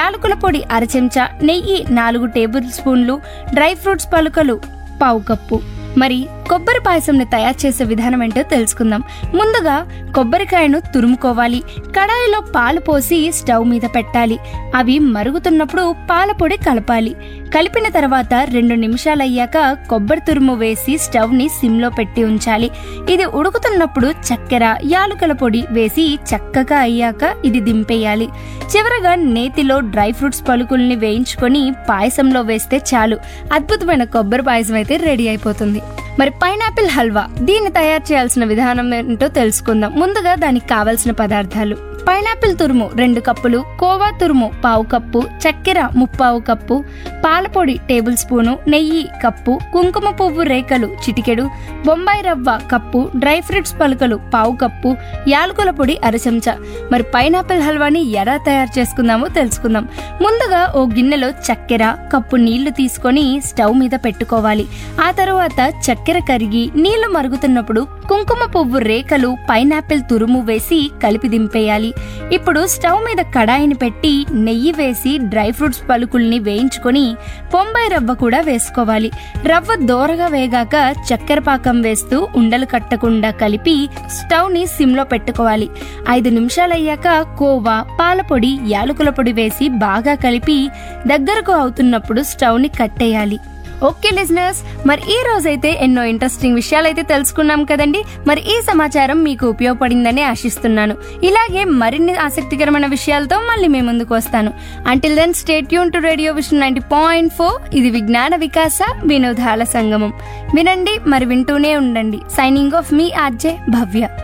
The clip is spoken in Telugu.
యాలకుల పొడి అర చెంచా నెయ్యి నాలుగు టేబుల్ స్పూన్లు డ్రై ఫ్రూట్స్ పలుకలు పావు కప్పు మరి కొబ్బరి పాయసంని తయారు చేసే విధానం ఏంటో తెలుసుకుందాం ముందుగా కొబ్బరికాయను తురుముకోవాలి కడాయిలో పాలు పోసి స్టవ్ మీద పెట్టాలి అవి మరుగుతున్నప్పుడు పాల పొడి కలపాలి కలిపిన తర్వాత రెండు నిమిషాలు అయ్యాక కొబ్బరి తురుము వేసి స్టవ్ ని సిమ్లో పెట్టి ఉంచాలి ఇది ఉడుకుతున్నప్పుడు చక్కెర యాలుకల పొడి వేసి చక్కగా అయ్యాక ఇది దింపేయాలి చివరగా నేతిలో డ్రై ఫ్రూట్స్ పలుకుల్ని వేయించుకొని పాయసంలో వేస్తే చాలు అద్భుతమైన కొబ్బరి పాయసం అయితే రెడీ అయిపోతుంది మరి పైనాపిల్ హల్వా దీన్ని తయారు చేయాల్సిన విధానం ఏంటో తెలుసుకుందాం ముందుగా దానికి కావలసిన పదార్థాలు పైనాపిల్ తురుము రెండు కప్పులు కోవా తురుము పావు కప్పు చక్కెర ముప్పావు కప్పు పాలపొడి టేబుల్ స్పూను నెయ్యి కప్పు కుంకుమ పువ్వు రేకలు చిటికెడు బొంబాయి రవ్వ కప్పు డ్రై ఫ్రూట్స్ పలుకలు పావు కప్పు యాలకుల పొడి అర చెంచా మరి పైనాపిల్ హల్వాని ఎలా తయారు చేసుకుందామో తెలుసుకుందాం ముందుగా ఓ గిన్నెలో చక్కెర కప్పు నీళ్లు తీసుకొని స్టవ్ మీద పెట్టుకోవాలి ఆ తర్వాత చక్కెర కరిగి నీళ్లు మరుగుతున్నప్పుడు కుంకుమ పువ్వు రేకలు పైనాపిల్ తురుము వేసి కలిపి దింపేయాలి ఇప్పుడు స్టవ్ మీద కడాయిని పెట్టి నెయ్యి వేసి డ్రై ఫ్రూట్స్ పలుకుల్ని వేయించుకొని బొంబాయి రవ్వ కూడా వేసుకోవాలి రవ్వ దోరగా వేగాక చక్కెర పాకం వేస్తూ ఉండలు కట్టకుండా కలిపి స్టవ్ ని సిమ్ లో పెట్టుకోవాలి ఐదు నిమిషాలు అయ్యాక కోవా పాలపొడి యాలకుల పొడి వేసి బాగా కలిపి దగ్గరకు అవుతున్నప్పుడు స్టవ్ ని కట్టేయాలి ఓకే లిజనర్స్ మరి ఈ రోజైతే ఎన్నో ఇంట్రెస్టింగ్ విషయాలు అయితే తెలుసుకున్నాం కదండి మరి ఈ సమాచారం మీకు ఉపయోగపడిందని ఆశిస్తున్నాను ఇలాగే మరిన్ని ఆసక్తికరమైన విషయాలతో మళ్ళీ మీ ముందుకు వస్తాను అంటిల్ దెన్ స్టేట్ యూన్ to radio vision ninety point four ఇది విజ్ఞాన వికాస వినోదాల సంగమం వినండి మరి వింటూనే ఉండండి సైనింగ్ ఆఫ్ మీ ఆర్జే భవ్య